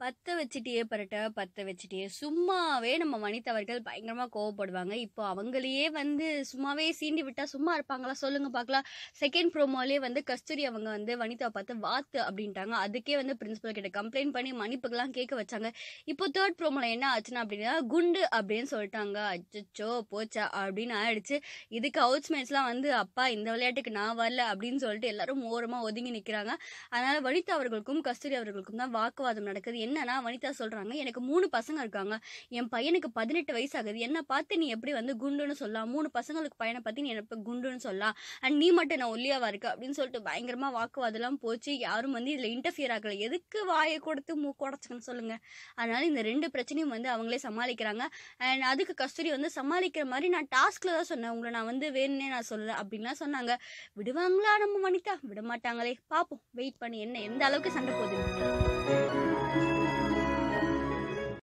பத்த வச்சுட்டியே பரட்ட பத்த வச்சுட்டியே சும்மாவே நம்ம வனிதா அவர்கள் பயங்கரமா கோவப்படுவாங்க இப்போ அவங்களையே வந்து சும்மாவே சீண்டி விட்டா சும்மா இருப்பாங்களா சொல்லுங்க பார்க்கலாம் செகண்ட் ப்ரோமோலே வந்து கஸ்தூரி அவங்க வந்து வனிதாவை பார்த்து வாத்து அப்படின்ட்டாங்க அதுக்கே வந்து பிரின்சிபல் கிட்ட கம்ப்ளைண்ட் பண்ணி மன்னிப்புக்கெல்லாம் கேட்க வச்சாங்க இப்போ தேர்ட் ப்ரோமோல என்ன ஆச்சுன்னா அப்படின்னா குண்டு அப்படின்னு சொல்லிட்டாங்க அச்சோ போச்சா அப்படின்னு ஆயிடுச்சு இதுக்கு ஹவுஸ்மேட்ஸ்லாம் வந்து அப்பா இந்த விளையாட்டுக்கு நான் வரல அப்படின்னு சொல்லிட்டு எல்லாரும் ஓரமா ஒதுங்கி நிக்கிறாங்க அதனால வனிதா அவர்களுக்கும் கஸ்தூரி அவர்களுக்கும் தான் வாக்குவாதம் நடக்குது என்னன்னா வனிதா சொல்றாங்க எனக்கு மூணு பசங்க இருக்காங்க என் பையனுக்கு பதினெட்டு வயசு ஆகுது என்ன பார்த்து நீ எப்படி வந்து குண்டுன்னு சொல்லலாம் மூணு பசங்களுக்கு பையனை பத்தி நீ எனக்கு குண்டுன்னு சொல்லலாம் அண்ட் நீ மட்டும் நான் ஒல்லியாவா இருக்க அப்படின்னு சொல்லிட்டு பயங்கரமா வாக்குவாதம்லாம் போச்சு யாரும் வந்து இதுல இன்டர்ஃபியர் ஆகல எதுக்கு வாயை கொடுத்து மூக்கு உடச்சுக்கன்னு சொல்லுங்க அதனால இந்த ரெண்டு பிரச்சனையும் வந்து அவங்களே சமாளிக்கிறாங்க அண்ட் அதுக்கு கஸ்தூரி வந்து சமாளிக்கிற மாதிரி நான் டாஸ்க்ல தான் சொன்னேன் உங்களை நான் வந்து வேணும்னே நான் சொல்லல அப்படின்லாம் சொன்னாங்க விடுவாங்களா நம்ம வனிதா விட மாட்டாங்களே பாப்போம் வெயிட் பண்ணி என்ன எந்த அளவுக்கு சண்டை போகுது